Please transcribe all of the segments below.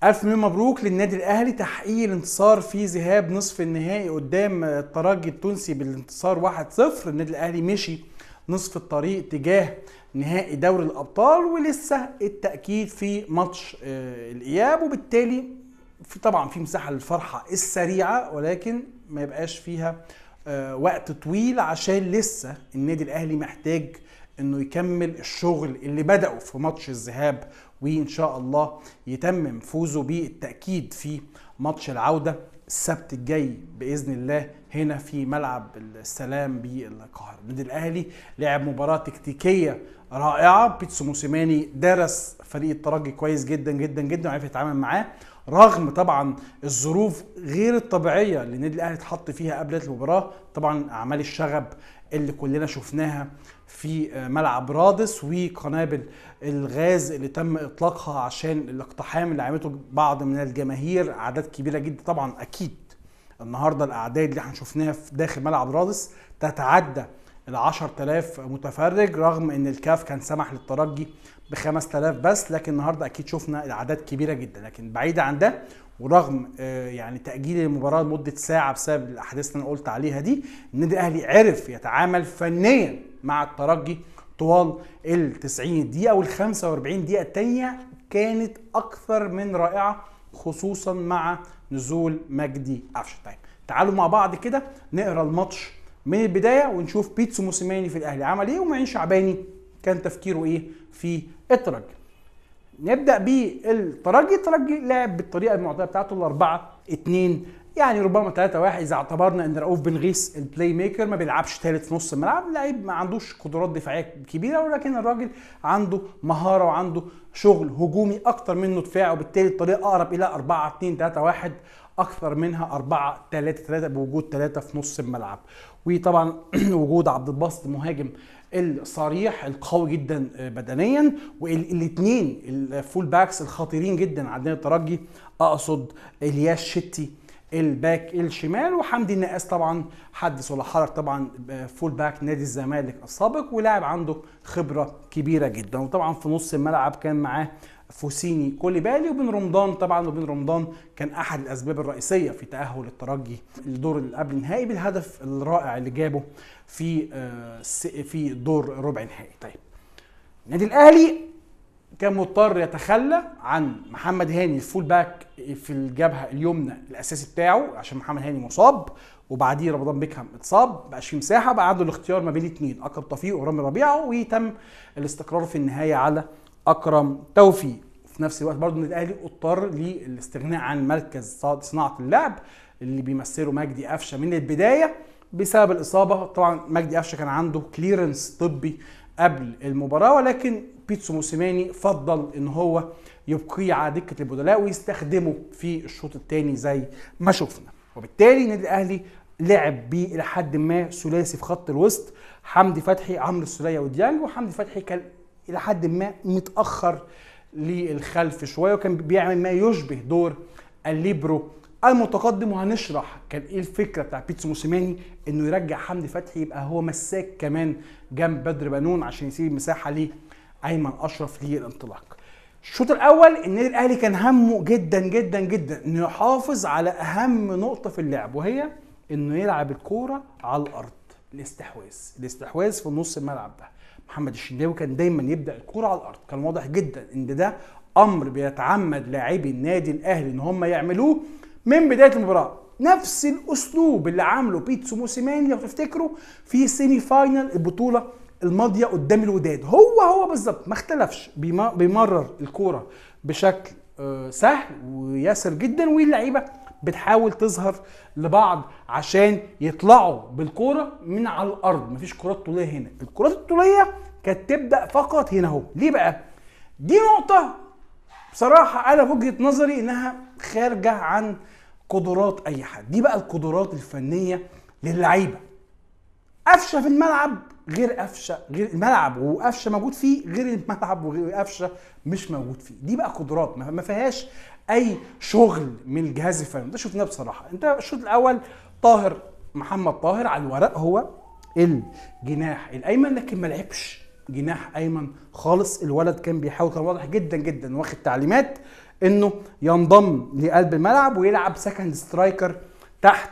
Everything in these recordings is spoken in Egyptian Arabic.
ألف مليون مبروك للنادي الأهلي تحقيق الانتصار في ذهاب نصف النهائي قدام الترجي التونسي بالانتصار 1-0 النادي الأهلي مشي نصف الطريق تجاه نهائي دوري الأبطال ولسه التأكيد في ماتش آه، الإياب وبالتالي في طبعا في مساحة للفرحة السريعة ولكن ما يبقاش فيها آه، وقت طويل عشان لسه النادي الأهلي محتاج انه يكمل الشغل اللي بدأه في ماتش الذهاب وان شاء الله يتمم فوزه بالتأكيد في ماتش العودة السبت الجاي بإذن الله هنا في ملعب السلام بالقاهرة النادي الأهلي لعب مباراة تكتيكية رائعة بيتسو موسيماني درس فريق الترجي كويس جدا جدا جدا وعرف يتعامل معاه رغم طبعا الظروف غير الطبيعيه اللي النادي الاهلي اتحط فيها قبل المباراه طبعا اعمال الشغب اللي كلنا شفناها في ملعب رادس وقنابل الغاز اللي تم اطلاقها عشان الاقتحام اللي عملته بعض من الجماهير اعداد كبيره جدا طبعا اكيد النهارده الاعداد اللي احنا شفناها في داخل ملعب رادس تتعدى ال 10000 متفرج رغم ان الكاف كان سمح للترجي ب 5000 بس لكن النهارده اكيد شفنا الاعداد كبيره جدا لكن بعيده عن ده ورغم آه، يعني تاجيل المباراه لمده ساعه بسبب الاحداث اللي انا قلت عليها دي النادي الاهلي عرف يتعامل فنيا مع الترجي طوال ال 90 دقيقه وال 45 دقيقه الثانيه كانت اكثر من رائعه خصوصا مع نزول مجدي قفشه طيب تعالوا مع بعض كده نقرا الماتش من البدايه ونشوف بيتسو موسيماني في الاهلي عمل ايه ومعين شعباني كان تفكيره ايه في الترجي نبدا بالترجي الترجي لعب بالطريقه المعتاده بتاعته الاربعه اتنين يعني ربما 3 1 اذا اعتبرنا ان رؤوف بن غيث البلاي ميكر ما بيلعبش ثالث في نص الملعب لعيب ما عندوش قدرات دفاعيه كبيره ولكن الراجل عنده مهاره وعنده شغل هجومي اكتر منه دفاع وبالتالي الطريقه اقرب الى 4 2 3 1 اكثر منها 4 3 3 بوجود ثلاثه في نص الملعب وطبعا وجود عبد الباسط مهاجم الصريح القوي جدا بدنيا والاثنين الفول باكس الخطيرين جدا عندنا الترجي اقصد الياس شتي الباك الشمال وحمدي النقاس طبعا حدث ولا حرج طبعا فول باك نادي الزمالك السابق ولاعب عنده خبره كبيره جدا وطبعا في نص الملعب كان معاه فوسيني كوليبالي وبن رمضان طبعا وبن رمضان كان احد الاسباب الرئيسيه في تاهل الترجي للدور اللي قبل النهائي بالهدف الرائع اللي جابه في آه، س- في دور ربع النهائي طيب النادي الاهلي كان مضطر يتخلى عن محمد هاني الفول باك في الجبهه اليمنى الاساسي بتاعه عشان محمد هاني مصاب وبعديه رمضان بيكهام اتصاب بقاش في مساحه بقى عنده الاختيار ما بين اثنين اكرم توفيق ورامي ربيعه ويتم الاستقرار في النهايه على اكرم توفيق في نفس الوقت برضه النادي الاهلي اضطر للاستغناء عن مركز صناعه اللعب اللي بيمثله مجدي قفشه من البدايه بسبب الاصابه طبعا مجدي قفشه كان عنده كليرنس طبي قبل المباراه ولكن بيتسو موسيماني فضل ان هو يبقيه على دكه البدلاء ويستخدمه في الشوط الثاني زي ما شفنا وبالتالي النادي الاهلي لعب بيه الى حد ما ثلاثي في خط الوسط حمدي فتحي عمرو السوليه وديانج وحمدي فتحي كان الى حد ما متاخر للخلف شويه وكان بيعمل ما يشبه دور الليبرو المتقدم وهنشرح كان ايه الفكره بتاع بيتسو موسيماني انه يرجع حمدي فتحي يبقى هو مساك كمان جنب بدر بنون عشان يسيب مساحه ليه ايمن اشرف للانطلاق الشوط الاول النادي الاهلي كان همه جدا جدا جدا انه يحافظ على اهم نقطه في اللعب وهي انه يلعب الكوره على الارض الاستحواذ الاستحواذ في نص الملعب ده محمد الشناوي كان دايما يبدا الكوره على الارض كان واضح جدا ان ده امر بيتعمد لاعبي النادي الاهلي ان هم يعملوه من بدايه المباراه نفس الاسلوب اللي عامله بيتسو موسيماني لو تفتكروا في سيمي فاينل البطوله الماضيه قدام الوداد هو هو بالظبط ما اختلفش بيم- بيمرر الكوره بشكل آه، سهل ويسر جدا واللعيبه بتحاول تظهر لبعض عشان يطلعوا بالكوره من على الارض مفيش كرات طوليه هنا الكرات الطوليه كانت تبدا فقط هنا اهو ليه بقى دي نقطه بصراحه انا في وجهه نظري انها خارجه عن قدرات اي حد دي بقى القدرات الفنيه للعيبه قفشه في الملعب غير قفشه غير الملعب وقفشه موجود فيه غير الملعب وغير قفشه مش موجود فيه دي بقى قدرات ما ما فيهاش اي شغل من الجهاز الفني ده شفناه بصراحه انت الشوط الاول طاهر محمد طاهر على الورق هو الجناح الايمن لكن ما لعبش جناح ايمن خالص الولد كان بيحاول كان واضح جدا جدا واخد تعليمات انه ينضم لقلب الملعب ويلعب سكند سترايكر تحت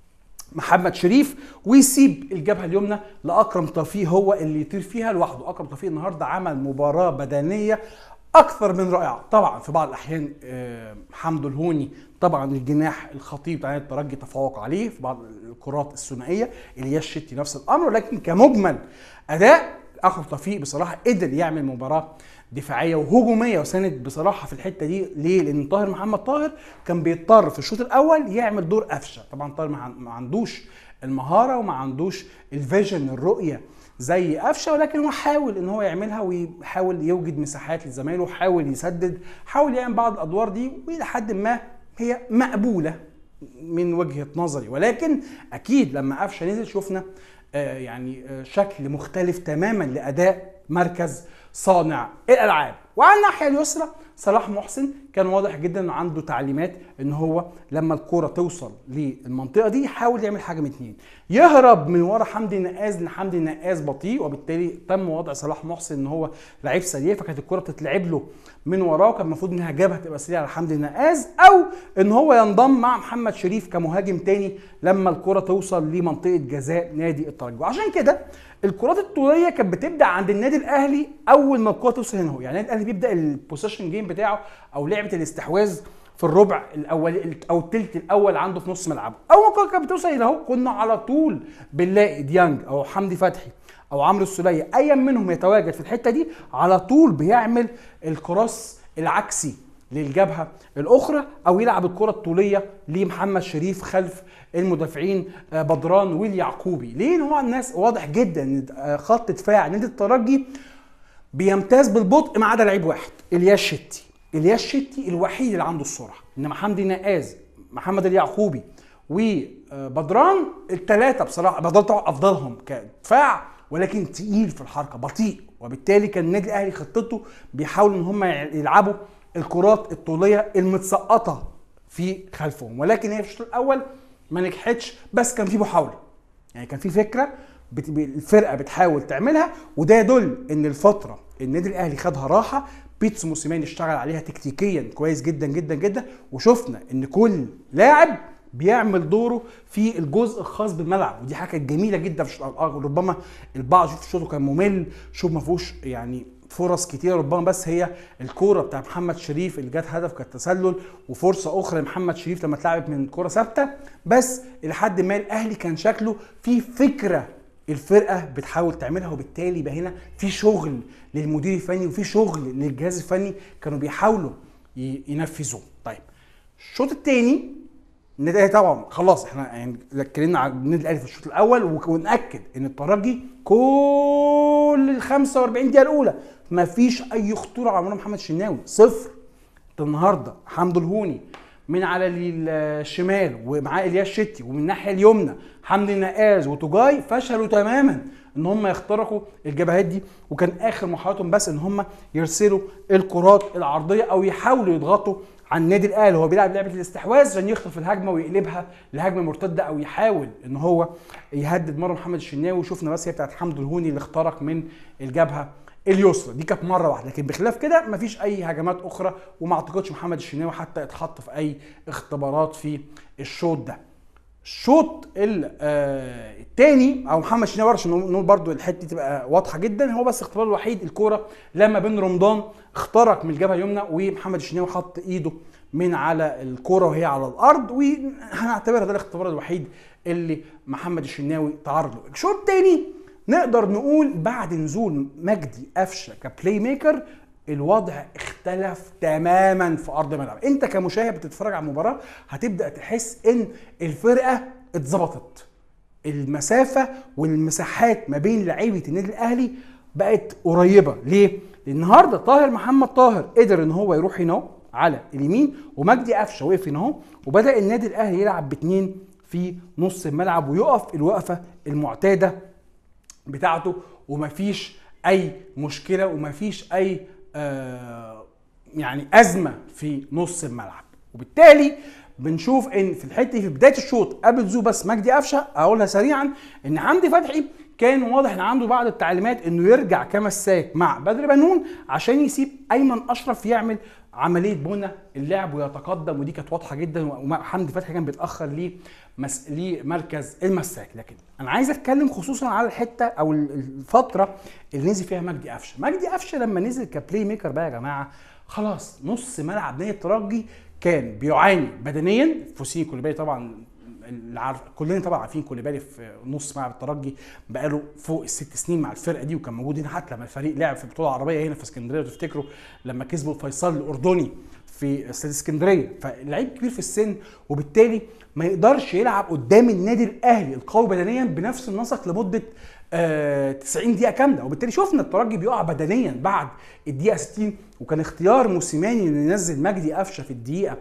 محمد شريف ويسيب الجبهه اليمنى لاكرم توفيق هو اللي يطير فيها لوحده اكرم توفيق النهارده عمل مباراه بدنيه اكثر من رائعه طبعا في بعض الاحيان آه، حمدو الهوني طبعا الجناح الخطير بتاع نادي الترجي تفوق عليه في بعض الكرات الثنائيه الياس شتي نفس الامر ولكن كمجمل اداء اكرم توفيق بصراحه قدر يعمل مباراه دفاعيه وهجوميه وساند بصراحه في الحته دي ليه؟ لان طاهر محمد طاهر كان بيضطر في الشوط الاول يعمل دور قفشه، طبعا طاهر ما عن- ما عندوش المهاره وما عندوش الفيجن الرؤيه زي قفشه ولكن هو حاول ان هو يعملها ويحاول يوجد مساحات لزمايله حاول يسدد حاول يعمل بعض الادوار دي والى حد ما هي مقبوله من وجهه نظري ولكن اكيد لما قفشه نزل شفنا آه، يعني آه، شكل مختلف تماما لاداء مركز صانع الالعاب وعلى الناحيه اليسرى صلاح محسن كان واضح جدا انه عنده تعليمات ان هو لما الكرة توصل للمنطقه دي يحاول يعمل حاجه من اتنين يهرب من ورا حمدي النقاز لان حمدي النقاز بطيء وبالتالي تم وضع صلاح محسن ان هو لعيب سريع فكانت الكرة بتتلعب له من وراه كان المفروض انها جبهه تبقى سريعه على حمدي النقاز او ان هو ينضم مع محمد شريف كمهاجم تاني لما الكرة توصل لمنطقه جزاء نادي الترجي وعشان كده الكرات الطوليه كانت بتبدا عند النادي الاهلي اول ما الكره توصل هنا هو يعني النادي الاهلي بيبدا البوسيشن جيم بتاعه او لعبه الاستحواذ في الربع الاول او الثلث الاول عنده في نص ملعبه اول ما الكره كانت بتوصل هنا اهو كنا على طول بنلاقي ديانج او حمدي فتحي او عمرو السوليه ايا منهم يتواجد في الحته دي على طول بيعمل الكروس العكسي للجبهه الاخرى او يلعب الكره الطوليه لمحمد شريف خلف المدافعين آه، بدران واليعقوبي ليه إن هو الناس واضح جدا ان آه، خط دفاع نادي الترجي بيمتاز بالبطء ما عدا لعيب واحد الياس شتي الياس شتي الوحيد اللي عنده السرعه انما حمدي نقاز محمد اليعقوبي وبدران الثلاثه بصراحه بدران طبعا افضلهم كدفاع ولكن تقيل في الحركه بطيء وبالتالي كان النادي الاهلي خطته بيحاولوا ان هم يلعبوا الكرات الطوليه المتسقطه في خلفهم ولكن هي في الشوط الاول ما نجحتش بس كان في محاوله يعني كان في فكره بت... ب- الفرقه بتحاول تعملها وده يدل ان الفتره النادي الاهلي خدها راحه بيتسو موسيماني اشتغل عليها تكتيكيا كويس جدا جدا جدا وشفنا ان كل لاعب بيعمل دوره في الجزء الخاص بالملعب ودي حاجه كانت جميله جدا في الشوط الأول. ربما البعض شوف شوطه كان ممل شوف ما فيهوش يعني فرص كتير ربما بس هي الكوره بتاع محمد شريف اللي جت هدف كانت تسلل وفرصه اخرى لمحمد شريف لما اتلعبت من كوره ثابته بس لحد ما الاهلي كان شكله في فكره الفرقه بتحاول تعملها وبالتالي يبقى هنا في شغل للمدير الفني وفي شغل للجهاز الفني كانوا بيحاولوا ي- ينفذوه طيب الشوط الثاني النادي الاهلي طبعا خلاص احنا يعني اتكلمنا على النادي الاهلي في الشوط الاول وك- ونأكد ان الترجي كل ال 45 دقيقه الاولى ما فيش اي خطوره على مرمى محمد الشناوي صفر انت النهارده حمدو الهوني من على الشمال ومعاه الياس شتي ومن الناحيه اليمنى حمدي النقاز وتوجاي فشلوا تماما ان هم يخترقوا الجبهات دي وكان اخر محاولتهم بس ان هم يرسلوا الكرات العرضيه او يحاولوا يضغطوا على النادي الاهلي هو بيلعب لعبه الاستحواذ عشان يخطف الهجمه ويقلبها لهجمه مرتده او يحاول ان هو يهدد مره محمد الشناوي وشفنا بس هي بتاعت حمدو الهوني اللي اخترق من الجبهه اليسرى دي كانت مره واحده لكن بخلاف كده مفيش اي هجمات اخرى وما اعتقدش محمد الشناوي حتى اتحط في اي اختبارات في الشوط ده الشوط ال- آه، التاني او محمد شناوي عشان نقول برضو الحته دي تبقى واضحه جدا هو بس الاختبار الوحيد الكوره لما بن رمضان اخترق من الجبهه اليمنى ومحمد الشناوي حط ايده من على الكوره وهي على الارض وهنعتبرها ده الاختبار الوحيد اللي محمد الشناوي تعرض له الشوط التاني نقدر نقول بعد نزول مجدي قفشه كبلاي ميكر الوضع اختلف تماما في ارض الملعب انت كمشاهد بتتفرج على المباراه هتبدا تحس ان الفرقه اتظبطت المسافه والمساحات ما بين لعيبه النادي الاهلي بقت قريبه ليه لان النهارده طاهر محمد طاهر قدر ان هو يروح هنا أهو على اليمين ومجدي قفشه وقف هنا اهو وبدا النادي الاهلي يلعب باتنين في نص الملعب ويقف الوقفه المعتاده بتاعته ومفيش اي مشكله ومفيش اي آه يعني ازمه في نص الملعب وبالتالي بنشوف ان في الحته دي في بدايه الشوط قبل زو بس مجدي قفشه اقولها سريعا ان حمدي فتحي كان واضح ان عنده بعض التعليمات انه يرجع كمساك مع بدر بنون عشان يسيب ايمن اشرف يعمل عمليه بنى اللعب ويتقدم ودي كانت واضحه جدا وحمدي فتحي كان بيتاخر ليه مس... لمركز المساك لكن انا عايز اتكلم خصوصا على الحته او الفتره اللي نزل فيها مجدي قفشه مجدي قفشه لما نزل كبلاي ميكر بقى يا جماعه خلاص نص ملعب نادي الترجي كان بيعاني بدنيا فوسين كوليبالي طبعا اللي عارف كلنا طبعا عارفين كوليبالي في نص ملعب الترجي بقاله فوق الست سنين مع الفرقه دي وكان موجود هنا حتى لما الفريق لعب في البطوله العربيه هنا في اسكندريه وتفتكروا لما كسبوا فيصل الاردني في استاد اسكندريه فلعيب كبير في السن وبالتالي ما يقدرش يلعب قدام النادي الاهلي القوي بدنيا بنفس النسق لمده آه 90 دقيقه كامله وبالتالي شفنا الترجي بيقع بدنيا بعد الدقيقه 60 وكان اختيار موسيماني انه ينزل مجدي قفشه في الدقيقه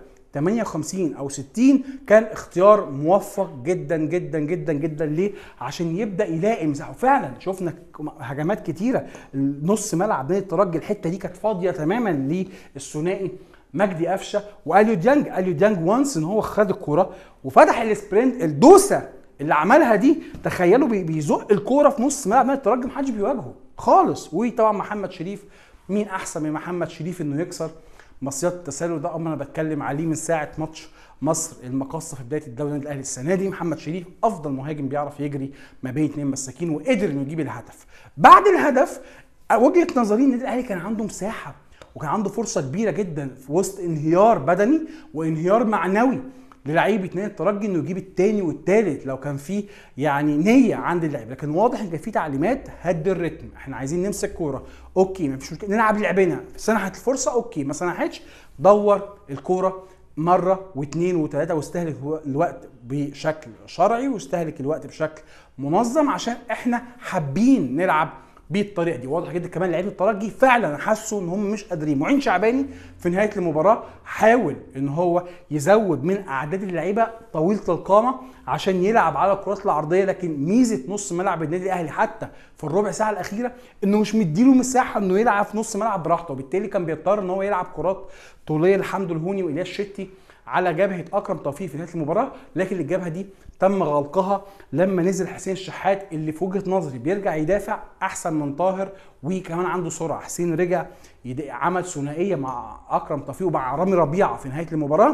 58 او 60 كان اختيار موفق جدا جدا جدا جدا ليه؟ عشان يبدا يلاقي مساحه وفعلا شفنا هجمات كتيره نص ملعب نادي الترجي الحته دي كانت فاضيه تماما للثنائي مجدي قفشه واليو ديانج اليو ديانج وانس ان هو خد الكوره وفتح السبرنت الدوسه اللي عملها دي تخيلوا بيزق الكوره في نص ملعب نادي الترجي محدش بيواجهه خالص وطبعا محمد شريف مين احسن من محمد شريف انه يكسر مصيدة التسلل ده اما انا بتكلم عليه من ساعه ماتش مصر المقاصه في بدايه الدوري النادي الاهلي السنه دي محمد شريف افضل مهاجم بيعرف يجري ما بين اثنين مساكين وقدر انه يجيب الهدف بعد الهدف وجهه نظري النادي الاهلي كان عنده مساحه وكان عنده فرصه كبيره جدا في وسط انهيار بدني وانهيار معنوي للعيبه نادي الترجي انه يجيب الثاني والثالث لو كان في يعني نيه عند اللعيبه لكن واضح ان كان في تعليمات هد الريتم احنا عايزين نمسك كوره اوكي مفيش مشكله نلعب لعبنا سنحت الفرصه اوكي ما سنحتش دور الكوره مره واثنين وثلاثه واستهلك الوقت بشكل شرعي واستهلك الوقت بشكل منظم عشان احنا حابين نلعب بالطريقه دي واضح جدا كمان لعيبه الترجي فعلا حسوا ان هم مش قادرين معين شعباني في نهايه المباراه حاول ان هو يزود من اعداد اللعيبه طويله القامه عشان يلعب على الكرات العرضيه لكن ميزه نص ملعب النادي الاهلي حتى في الربع ساعه الاخيره انه مش مديله مساحه انه يلعب في نص ملعب براحته وبالتالي كان بيضطر ان هو يلعب كرات طوليه لحمد الهوني والياس شتي على جبهه اكرم توفيق في نهايه المباراه لكن الجبهه دي تم غلقها لما نزل حسين الشحات اللي في وجهه نظري بيرجع يدافع احسن من طاهر وكمان عنده سرعه حسين رجع عمل ثنائيه مع اكرم توفيق ومع رامي ربيعه في نهايه المباراه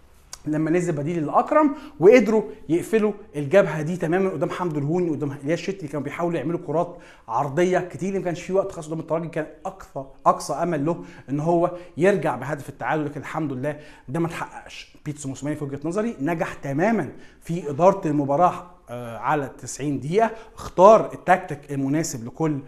لما نزل بديل لاكرم وقدروا يقفلوا الجبهه دي تماما قدام حمد الهوني قدام الياس شتي كانوا بيحاولوا يعملوا كرات عرضيه كتير ما كانش في وقت خاص قدام الترجي كان اقصى اقصى امل له ان هو يرجع بهدف التعادل لكن الحمد لله ده ما اتحققش بيتسو موسيماني في وجهه نظري نجح تماما في اداره المباراه على 90 دقيقه اختار التكتيك المناسب لكل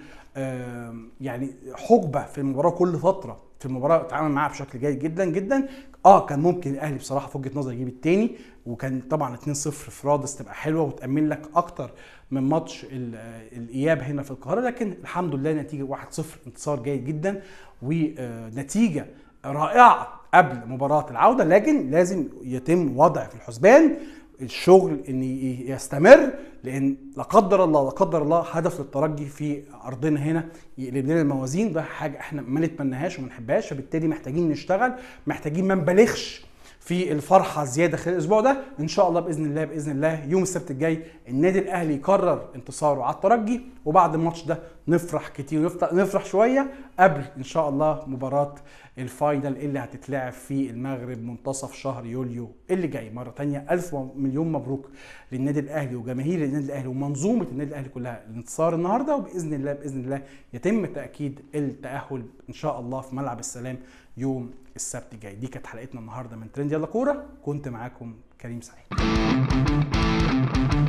يعني حقبه في المباراه كل فتره في المباراه اتعامل معاها بشكل جيد جدا جدا اه كان ممكن الاهلي بصراحه في وجهه نظري يجيب الثاني وكان طبعا 2-0 في رادس تبقى حلوه وتامن لك اكتر من ماتش الاياب هنا في القاهره لكن الحمد لله نتيجه 1-0 انتصار جيد جدا ونتيجه رائعه قبل مباراه العوده لكن لازم يتم وضع في الحسبان الشغل ان يستمر لان لا قدر الله لا قدر الله هدف للترجي في ارضنا هنا يقلب لنا الموازين ده حاجه احنا ما نتمناهاش وما نحبهاش فبالتالي محتاجين نشتغل محتاجين ما نبالغش في الفرحه زياده خلال الاسبوع ده ان شاء الله باذن الله باذن الله يوم السبت الجاي النادي الاهلي يقرر انتصاره على الترجي وبعد الماتش ده نفرح كتير نفرح شويه قبل ان شاء الله مباراه الفاينل اللي هتتلعب في المغرب منتصف شهر يوليو اللي جاي مره تانية الف مليون مبروك للنادي الاهلي وجماهير النادي الاهلي ومنظومه النادي الاهلي كلها الانتصار النهارده وباذن الله باذن الله يتم تاكيد التاهل ان شاء الله في ملعب السلام يوم السبت الجاي دي كانت حلقتنا النهارده من ترند يلا كوره كنت معاكم كريم سعيد